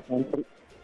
நன்றி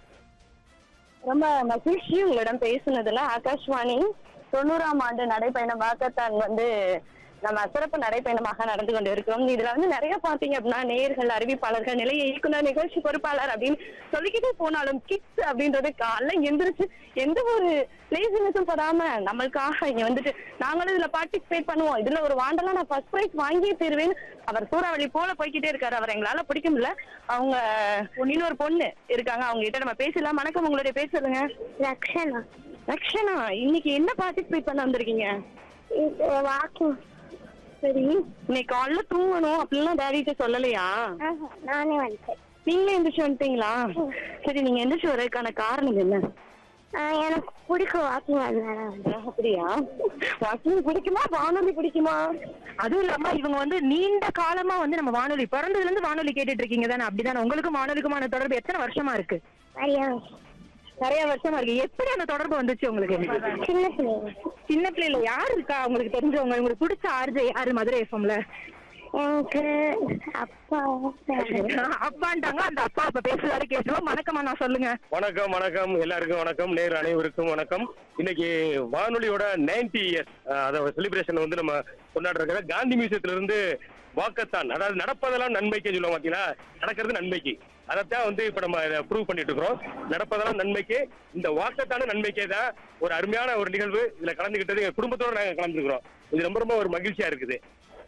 ரொம்ப மகிழ்ச்சி உங்களிடம் பேசுனதுல ஆகாஷ்வாணி தொண்ணூறாம் ஆண்டு நடைப்பயணம் வாக்கத்தான் வந்து நம்ம சிறப்பு நடைப்பயணமாக நடந்து கொண்டு இருக்கிறோம் இதுல வந்து நிறைய பாத்தீங்க அப்படின்னா நேயர்கள் அறிவிப்பாளர்கள் நிலைய இயக்குனர் நிகழ்ச்சி பொறுப்பாளர் அப்படின்னு சொல்லிக்கிட்டே போனாலும் கிட்ஸ் அப்படின்றது காலைல எந்திரிச்சு எந்த ஒரு லேசினஸும் படாம நம்மளுக்காக இங்க வந்துட்டு நாங்களும் இதுல பார்ட்டிசிபேட் பண்ணுவோம் இதுல ஒரு வாண்டெல்லாம் நான் ஃபர்ஸ்ட் ப்ரைஸ் வாங்கியே தருவேன் அவர் சூறாவளி போல போய்க்கிட்டே இருக்காரு அவர் எங்களால பிடிக்க முடியல அவங்க இன்னொரு பொண்ணு இருக்காங்க அவங்க கிட்ட நம்ம பேசலாம் வணக்கம் உங்களுடைய பேர் சொல்லுங்க லக்ஷனா ரக்ஷனா இன்னைக்கு என்ன பார்ட்டிசிபேட் பண்ண வந்திருக்கீங்க இது வாக்கிங் சரி இன்னைக்கு காலைல தூங்கணும் அப்படிலாம் டேடிட்ட சொல்லலையா நானே வந்துட்டேன் நீங்களே எந்திரிச்சு வந்துட்டீங்களா சரி நீங்க எந்திரிச்சு வரதுக்கான காரணம் என்ன ஆஹ் எனக்கு பிடிக்கும் வாக்கிங் அதனால வந்தேன். அப்படியா வாக்கிங் பிடிக்குமா வானொலி பிடிக்குமா அதுவும் இல்லாம இவங்க வந்து நீண்ட காலமா வந்து நம்ம வானொலி பிறந்ததுல இருந்து வானொலி கேட்டுட்டு இருக்கீங்க தானே அப்படிதானே உங்களுக்கும் வானொலிக்குமான தொடர்பு எத்தனை வருஷமா இருக்கு நிறைய நிறைய வருஷமா இருக்கு எப்படி அந்த தொடர்பு வந்துச்சு உங்களுக்கு சின்ன பிள்ளைங்க சின்ன பிள்ளைல யாரு இருக்கா உங்களுக்கு தெரிஞ்சவங்க உங்களுக்கு பிடிச்ச ஆர்ஜே யாரு மதுரை எஃப்எம்ல எனக்கு அப்பா அப்பான்ட்டாங்க அந்த அப்பா அப்ப பேசுறாரு கேட்டுருவோம் வணக்கம்மா நான் சொல்லுங்க வணக்கம் வணக்கம் எல்லாருக்கும் வணக்கம் நேர் அனைவருக்கும் வணக்கம் இன்னைக்கு வானொலியோட நைன்டி இயர்ஸ் அதை செலிப்ரேஷன் வந்து நம்ம கொண்டாடுற காந்தி மியூசியத்துல இருந்து வாக்கத்தான் அதாவது நடப்பதெல்லாம் நன்மைக்கு சொல்லுவோம் பாத்தீங்களா நடக்கிறது நன்மைக்கு அதைத்தான் வந்து இப்ப நம்ம ப்ரூவ் பண்ணிட்டு இருக்கிறோம் நடப்பதெல்லாம் நன்மைக்கு இந்த வாக்கத்தான நன்மைக்கே தான் ஒரு அருமையான ஒரு நிகழ்வு இதுல கலந்துகிட்டது எங்க குடும்பத்தோட நாங்க கலந்துருக்கிறோம் இது ரொம்ப ரொம்ப ஒரு மகிழ்ச்சியா இருக்குது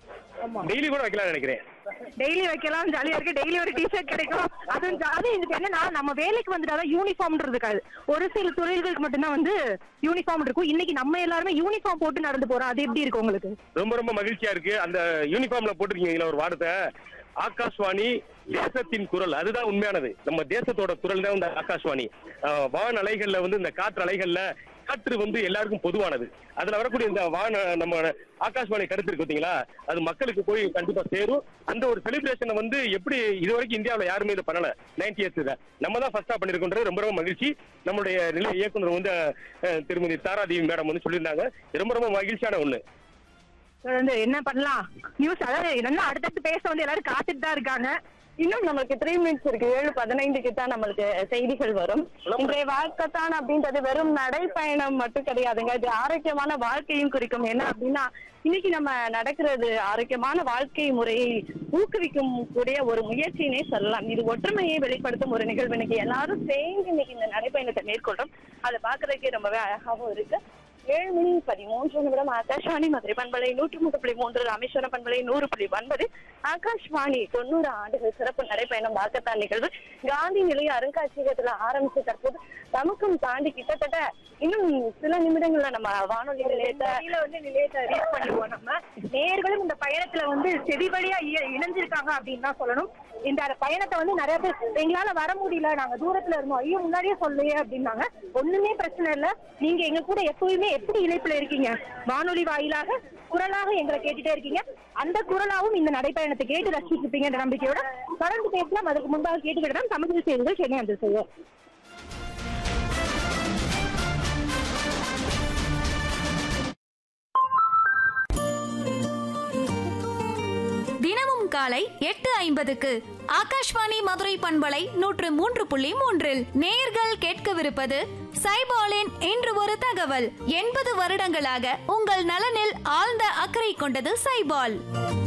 டெய்லி கூட வைக்கலாம்னு நினைக்கிறேன் டெய்லி வைக்கலாம் ஜாலியா இருக்கு டெய்லி ஒரு டிஷர்ட் கிடைக்கும் அதுவும் ஜாலி இதுக்கு என்னன்னா நம்ம வேலைக்கு வந்துட்டாதான் யூனிஃபார்ம் இருக்காது ஒரு சில தொழில்களுக்கு மட்டும்தான் வந்து யூனிஃபார்ம் இருக்கும் இன்னைக்கு நம்ம எல்லாருமே யூனிஃபார்ம் போட்டு நடந்து போறோம் அது எப்படி இருக்கு உங்களுக்கு ரொம்ப ரொம்ப மகிழ்ச்சியா இருக்கு அந்த யூனிஃபார்ம்ல போட்டிருக்கீங்க ஒரு வார்த்தை ஆகாஷ்வாணி தேசத்தின் குரல் அதுதான் உண்மையானது நம்ம தேசத்தோட குரல் தான் இந்த ஆகாஷ்வாணி ஆஹ் வான் அலைகள்ல வந்து இந்த காற்று அலைகள்ல காற்று வந்து எல்லாருக்கும் பொதுவானது அதுல வரக்கூடிய இந்த வான நம்ம ஆகாஷ்வாணி கருத்து இருக்கு பாத்தீங்களா அது மக்களுக்கு போய் கண்டிப்பா சேரும் அந்த ஒரு செலிப்ரேஷனை வந்து எப்படி இது வரைக்கும் இந்தியாவுல யாருமே இதை பண்ணல நைன்டி இயர்ஸ் நம்ம தான் ஃபர்ஸ்டா பண்ணிருக்கோன்றது ரொம்ப ரொம்ப மகிழ்ச்சி நம்மளுடைய நிலை இயக்குனர் வந்து அஹ், திருமதி தாராதேவி மேடம் வந்து சொல்லியிருந்தாங்க இது ரொம்ப ரொம்ப மகிழ்ச்சியான ஒண்ணு தொடர்ந்து என்ன பண்ணலாம் நியூஸ் அதாவது என்ன அடுத்தடுத்து பேச வந்து எல்லாரும் காத்துட்டு தான் இருக்காங்க இன்னும் நம்மளுக்கு த்ரீ மினிட்ஸ் இருக்கு ஏழு பதினைந்துக்கு தான் நம்மளுக்கு செய்திகள் வரும் இன்றைய வாழ்க்கைத்தான் அப்படின்றது வெறும் நடைப்பயணம் மட்டும் கிடையாதுங்க இது ஆரோக்கியமான வாழ்க்கையும் குறிக்கும் என்ன அப்படின்னா இன்னைக்கு நம்ம நடக்கிறது ஆரோக்கியமான வாழ்க்கை முறையை ஊக்குவிக்கும் கூடிய ஒரு முயற்சியினே சொல்லலாம் இது ஒற்றுமையை வெளிப்படுத்தும் ஒரு நிகழ்வு இன்னைக்கு எல்லாரும் சேர்ந்து இன்னைக்கு இந்த நடைப்பயணத்தை மேற்கொள்றோம் அதை பாக்குறதுக்கே ரொம்பவே அழகாவும் இருக்கு ஏழு மணி பதிமூன்று நிமிடம் ஆகாஷ்வாணி மதுரை பண்பலை நூற்று மூன்று புள்ளி மூன்று ராமேஸ்வரம் பண்பலை நூறு புள்ளி ஒன்பது ஆகாஷ்வாணி தொண்ணூறு ஆண்டுகள் சிறப்பு நடைப்பயணம் வாக்கத்தான் நிகழ்வு காந்தி நிலைய அருங்காட்சியகத்துல ஆரம்பிச்சு தற்போது நமக்கும் தாண்டி கிட்டத்தட்ட இன்னும் சில நிமிடங்கள்ல நம்ம வானொலி நிலையத்தை வழியில வந்து நிலையத்தை ரீச் பண்ணிடுவோம் நம்ம நேர்களும் இந்த பயணத்துல வந்து செவி வழியா இ- இணைஞ்சிருக்காங்க அப்படின்னு தான் சொல்லணும் இந்த பயணத்தை வந்து நிறைய பேர் எங்களால வர முடியல நாங்க தூரத்துல இருந்தோம் ஐயோ முன்னாடியே சொல்லையே அப்படின்னாங்க ஒண்ணுமே பிரச்சனை இல்ல நீங்க எங்க கூட எப்பவுமே எப்படி இணைப்புல இருக்கீங்க வானொலி வாயிலாக குரலாக எங்களை கேட்டுட்டே இருக்கீங்க அந்த குரலாவும் இந்த நடைப்பயணத்தை கேட்டு ரசிச்சிருப்பீங்கன்ற நம்பிக்கையோட தொடர்ந்து பேசலாம் அதுக்கு முன்பாக கேட்டுக்கிட்டு தமிழ் செய்திகள் சென்னை வந்து செய்வோம் தினமும் காலை எட்டு ஐம்பதுக்கு ஆகாஷ்வாணி மதுரை பண்பலை நூற்று மூன்று புள்ளி மூன்றில் நேயர்கள் கேட்கவிருப்பது சைபாலின் இன்று ஒரு தகவல் எண்பது வருடங்களாக உங்கள் நலனில் ஆழ்ந்த அக்கறை கொண்டது சைபால்